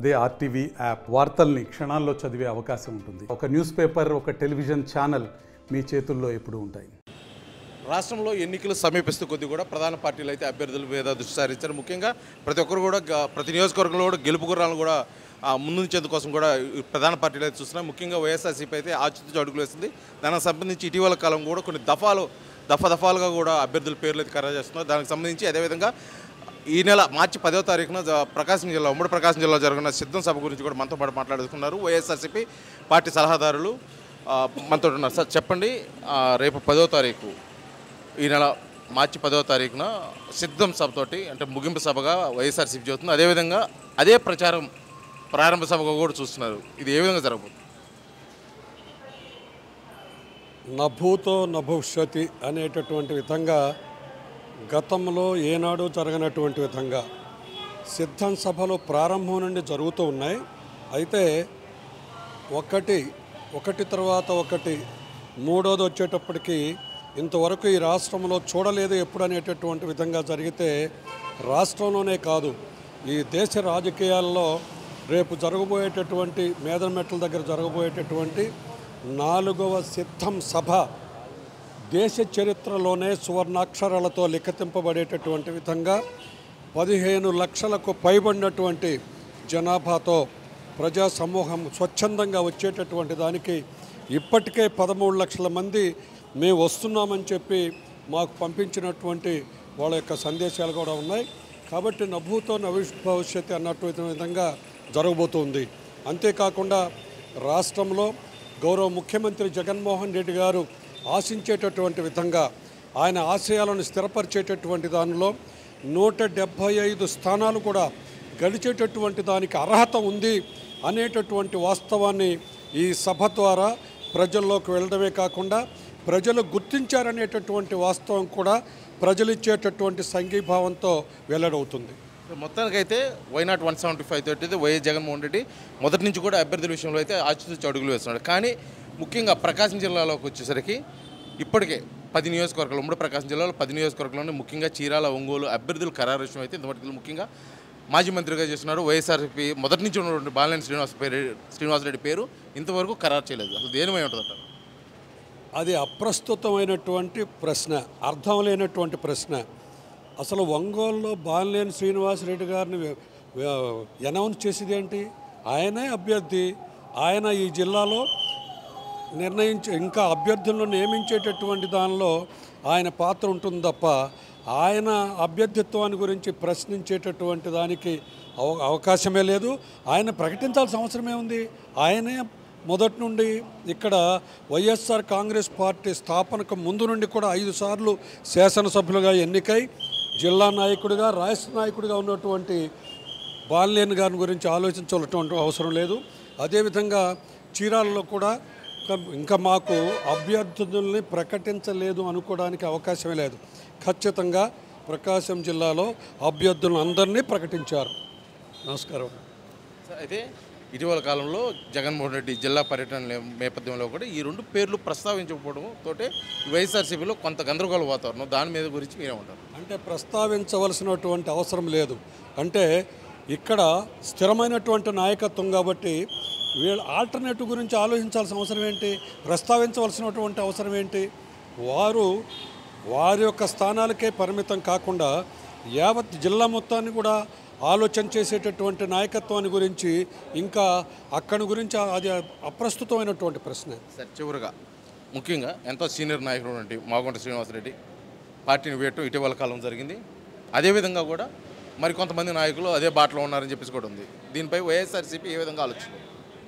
అదే RTV app వార్తల్ని క్షణాల్లో చదివే అవకాశం ఉంటుంది ఒక న్యూస్ పేపర్ ఒక టెలివిజన్ ఛానల్ మీ చేతుల్లో ఎప్పుడూ ఉంటాయి రాష్ట్రంలో ఎన్నికలు సమీపిస్తూ కొద్ది కూడా ప్రధాన పార్టీలు అయితే అభ్యర్థుల మీద దృష్టి సారించారు ముఖ్యంగా ప్రతి ఒక్కరు కూడా గ- ప్రతి నియోజకవర్గంలో కూడా గెలుపు గుర్రాలను కూడా ఆ, ముందుంచేందుకు కోసం కూడా ఈ ప్రధాన పార్టీలు అయితే చూస్తున్నాయి ముఖ్యంగా వైఎస్ఆర్సీపీ అయితే ఆచితూచి అడుగులు వేసింది దానికి సంబంధించి ఇటీవల కాలం కూడా కొన్ని దఫాలు దఫా దఫాలుగా కూడా అభ్యర్థుల పేర్లు అయితే ఖరారు చేస్తున్నారు దానికి సంబంధించి అదేవిధంగా ఈ నెల మార్చి పదో తారీఖున జ- ప్రకాశం జిల్లా ఉమ్మడి ప్రకాశం జిల్లాలో జరుగుతున్న సిద్ధం సభ గురించి కూడా మనతో పాటు మాట్లాడుతున్నారు వైఎస్ఆర్సీపీ పార్టీ సలహాదారులు ఆ, మనతో ఉన్నారు సార్ చెప్పండి ఆ, రేపు పదో తారీఖు ఈ నెల మార్చి పదవ తారీఖున సిద్ధం సభతోటి అంటే ముగింపు సభగా వైఎస్ఆర్సీపీ చెబుతుంది అదేవిధంగా అదే ప్రచారం ప్రారంభ సభగా కూడా చూస్తున్నారు ఇది ఏ విధంగా జరగబోతుంది నభూతో నభవిష్యతి అనేటటువంటి విధంగా గతంలో ఏనాడు జరగనటువంటి విధంగా సిద్ధం సభలు ప్రారంభం నుండి జరుగుతూ ఉన్నాయి అయితే ఒకటి ఒకటి తర్వాత ఒకటి మూడోది వచ్చేటప్పటికి ఇంతవరకు ఈ రాష్ట్రంలో చూడలేదు ఎప్పుడు అనేటటువంటి విధంగా జరిగితే రాష్ట్రంలోనే కాదు ఈ దేశ రాజకీయాల్లో రేపు జరగబోయేటటువంటి మేదమెట్ల దగ్గర జరగబోయేటటువంటి నాలుగవ సిద్ధం సభ దేశ చరిత్రలోనే సువర్ణాక్షరాలతో లిఖింపబడేటటువంటి విధంగా పదిహేను లక్షలకు పైబడినటువంటి జనాభాతో ప్రజా సమూహం స్వచ్ఛందంగా వచ్చేటటువంటి దానికి ఇప్పటికే పదమూడు లక్షల మంది మేము వస్తున్నామని చెప్పి మాకు పంపించినటువంటి వాళ్ళ యొక్క సందేశాలు కూడా ఉన్నాయి కాబట్టి నభూతో నవిష్ భవిష్యత్తు అన్నటువంటి విధంగా జరగబోతుంది అంతేకాకుండా రాష్ట్రంలో గౌరవ ముఖ్యమంత్రి జగన్మోహన్ రెడ్డి గారు ఆశించేటటువంటి విధంగా ఆయన ఆశయాలను స్థిరపరిచేటటువంటి దానిలో నూట డెబ్భై ఐదు స్థానాలు కూడా గడిచేటటువంటి దానికి అర్హత ఉంది అనేటటువంటి వాస్తవాన్ని ఈ సభ ద్వారా ప్రజల్లోకి వెళ్ళడమే కాకుండా ప్రజలు గుర్తించారనేటటువంటి వాస్తవం కూడా ప్రజలు ఇచ్చేటటువంటి సంఘీభావంతో వెల్లడవుతుంది మొత్తానికైతే వైనాట్ వన్ సెవెంటీ ఫైవ్ తోటి వైఎస్ జగన్మోహన్ రెడ్డి మొదటి నుంచి కూడా అభ్యర్థుల విషయంలో అయితే ఆచితూచి అడుగులు వేస్తున్నాడు కానీ ముఖ్యంగా ప్రకాశం జిల్లాలోకి వచ్చేసరికి ఇప్పటికే పది నియోజకవర్గాలు ఉమ్మడి ప్రకాశం జిల్లాలో పది నియోజకవర్గాల్లోనే ముఖ్యంగా చీరాల ఒంగోలు అభ్యర్థులు ఖరారు విషయం అయితే ఇంతవరకు ముఖ్యంగా మాజీ మంత్రిగా చేస్తున్నారు వైఎస్ఆర్సీపీ మొదటి నుంచి ఉన్నటువంటి బాలినేని శ్రీనివాస పేరు శ్రీనివాసరెడ్డి పేరు ఇంతవరకు ఖరారు చేయలేదు అసలు దేనిమై ఉంటుందంటారు అది అప్రస్తుతమైనటువంటి ప్రశ్న అర్థం లేనటువంటి ప్రశ్న అసలు ఒంగోలులో బాలినేని శ్రీనివాసరెడ్డి గారిని అనౌన్స్ చేసేది ఏంటి ఆయనే అభ్యర్థి ఆయన ఈ జిల్లాలో నిర్ణయించి ఇంకా అభ్యర్థులను నియమించేటటువంటి దానిలో ఆయన పాత్ర ఉంటుంది తప్ప ఆయన అభ్యర్థిత్వాన్ని గురించి ప్రశ్నించేటటువంటి దానికి అవ అవకాశమే లేదు ఆయన ప్రకటించాల్సిన అవసరమే ఉంది ఆయనే మొదటి నుండి ఇక్కడ వైఎస్ఆర్ కాంగ్రెస్ పార్టీ స్థాపనకు ముందు నుండి కూడా ఐదు సార్లు శాసనసభ్యులుగా ఎన్నికై జిల్లా నాయకుడిగా రాష్ట్ర నాయకుడిగా ఉన్నటువంటి బాలినేని గారి గురించి ఆలోచించాల్సినటువంటి అవసరం లేదు అదేవిధంగా చీరాలలో కూడా ఇంకా- ఇంకా మాకు అభ్యర్థుల్ని ప్రకటించలేదు అనుకోవడానికి అవకాశమే లేదు ఖచ్చితంగా ప్రకాశం జిల్లాలో అభ్యర్థులను అందరినీ ప్రకటించారు నమస్కారం సార్, అయితే ఇటీవల కాలంలో జగన్మోహన్ రెడ్డి జిల్లా పర్యటన లే- నేపథ్యంలో కూడా ఈ రెండు పేర్లు ప్రస్తావించకపోవడం తోటే వైఎస్ఆర్సీపీలో కొంత గందరగోళ వాతావరణం దాని మీద గురించి మీరేమంటారు అంటే ప్రస్తావించవలసినటువంటి అవసరం లేదు అంటే ఇక్కడ స్థిరమైనటువంటి నాయకత్వం కాబట్టి వీళ్ళ ఆల్టర్నేటివ్ గురించి ఆలోచించాల్సిన అవసరం ఏంటి ప్రస్తావించవలసినటువంటి అవసరం ఏంటి వారు వారి యొక్క స్థానాలకే పరిమితం కాకుండా యావత్ జిల్లా మొత్తాన్ని కూడా ఆలోచన చేసేటటువంటి నాయకత్వాన్ని గురించి ఇంకా అక్కడి గురించి అది అప్రస్తుతమైనటువంటి ప్రశ్న సార్ చివరిగా ముఖ్యంగా ఎంతో సీనియర్ నాయకుడు ఉన్నటువంటి మాగుంట శ్రీనివాసరెడ్డి పార్టీని వేయటం ఇటీవల కాలం జరిగింది అదేవిధంగా కూడా మరి కొంతమంది నాయకులు అదే బాటలో ఉన్నారని చెప్పేసి కూడా ఉంది దీనిపై వైఎస్ఆర్సీపీ ఏ విధంగా ఆలోచిస్తుంది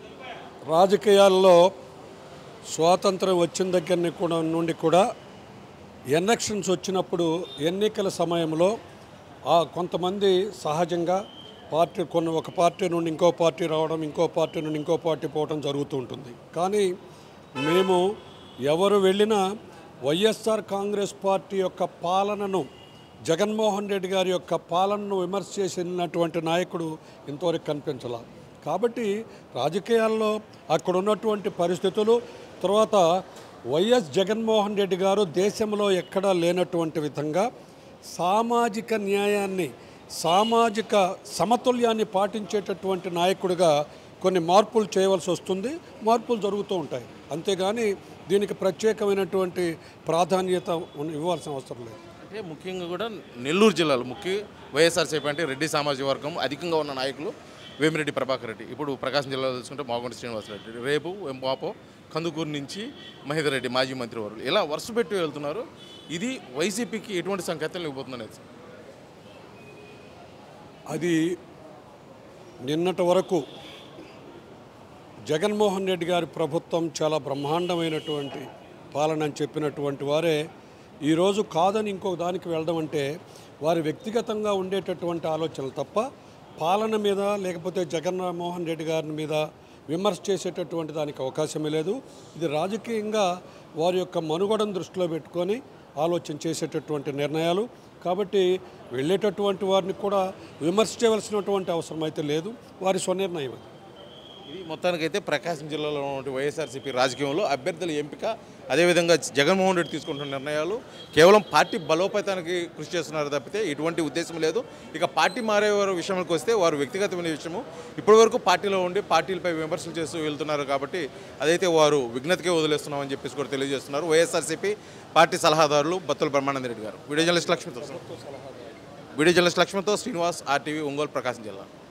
రాజకీయాల్లో స్వాతంత్రం వచ్చిన దగ్గర కూడా నుండి కూడా ఎలక్షన్స్ వచ్చినప్పుడు ఎన్నికల సమయంలో ఆ కొంతమంది సహజంగా పార్టీ కొన్ని ఒక పార్టీ నుండి ఇంకో పార్టీ రావడం ఇంకో పార్టీ నుండి ఇంకో పార్టీ పోవడం జరుగుతూ ఉంటుంది కానీ మేము ఎవరు వెళ్ళినా వైఎస్ఆర్ కాంగ్రెస్ పార్టీ యొక్క పాలనను జగన్మోహన్ రెడ్డి గారి యొక్క పాలనను విమర్శ చేసినటువంటి నాయకుడు ఇంతవరకు కనిపించాల కాబట్టి రాజకీయాల్లో అక్కడ ఉన్నటువంటి పరిస్థితులు తర్వాత వైఎస్ జగన్మోహన్ రెడ్డి గారు దేశంలో ఎక్కడా లేనటువంటి విధంగా సామాజిక న్యాయాన్ని సామాజిక సమతుల్యాన్ని పాటించేటటువంటి నాయకుడిగా కొన్ని మార్పులు చేయవలసి వస్తుంది మార్పులు జరుగుతూ ఉంటాయి అంతేగాని దీనికి ప్రత్యేకమైనటువంటి ప్రాధాన్యత ఉన్న- ఇవ్వాల్సిన అవసరం లేదు అంటే ముఖ్యంగా కూడా నెల్లూరు జిల్లాలో ముఖ్య వైఎస్ఆర్సీపీ అంటే రెడ్డి సామాజిక వర్గం అధికంగా ఉన్న నాయకులు వేమిరెడ్డి ప్రభాకర్ రెడ్డి ఇప్పుడు ప్రకాశం జిల్లాలో చూసుకుంటే మాగుంట శ్రీనివాసరెడ్డి రేపు పాపో కందుకూరు నుంచి మహేందర్ రెడ్డి మాజీ మంత్రి వారు ఇలా వరుస పెట్టి వెళ్తున్నారు ఇది వైసీపీకి ఎటువంటి సంకేతాలు ఇవ్వబోతుందనేది అది నిన్నటి వరకు జగన్మోహన్ రెడ్డి గారి ప్రభుత్వం చాలా బ్రహ్మాండమైనటువంటి పాలన అని చెప్పినటువంటి వారే ఈరోజు కాదని ఇంకొక దానికి వెళ్ళడం అంటే వారి వ్యక్తిగతంగా ఉండేటటువంటి ఆలోచనలు తప్ప పాలన మీద లేకపోతే జగన్మోహన్ రెడ్డి గారి మీద విమర్శ చేసేటటువంటి దానికి అవకాశమే లేదు ఇది రాజకీయంగా వారి యొక్క మనుగడను దృష్టిలో పెట్టుకొని ఆలోచన చేసేటటువంటి నిర్ణయాలు కాబట్టి వెళ్ళేటటువంటి వారిని కూడా విమర్శ చేయవలసినటువంటి అవసరం అయితే లేదు వారి స్వనిర్ణయం అది ఇది మొత్తానికైతే ప్రకాశం జిల్లాలో ఉన్నటువంటి వైఎస్ఆర్సీపీ రాజకీయంలో అభ్యర్థుల ఎంపిక అదేవిధంగా జగన్మోహన్ రెడ్డి తీసుకుంటున్న నిర్ణయాలు కేవలం పార్టీ బలోపేతానికి కృషి చేస్తున్నారు తప్పితే ఎటువంటి ఉద్దేశం లేదు ఇక పార్టీ మారే వారి విషయానికి వస్తే వారు వ్యక్తిగతమైన విషయము ఇప్పటివరకు పార్టీలో ఉండి పార్టీలపై విమర్శలు చేస్తూ వెళ్తున్నారు కాబట్టి అదైతే వారు విఘ్నతకే వదిలేస్తున్నామని చెప్పేసి కూడా తెలియజేస్తున్నారు వైఎస్ఆర్సీపీ పార్టీ సలహాదారులు బత్తుల బ్రహ్మానంద రెడ్డి గారు వీడియో జర్నలిస్ట్ లక్ష్మితో వీడియో జర్నలిస్ట్ లక్ష్మితో శ్రీనివాస్ ఆర్టీవీ ఒంగోలు ప్రకాశం జిల్లా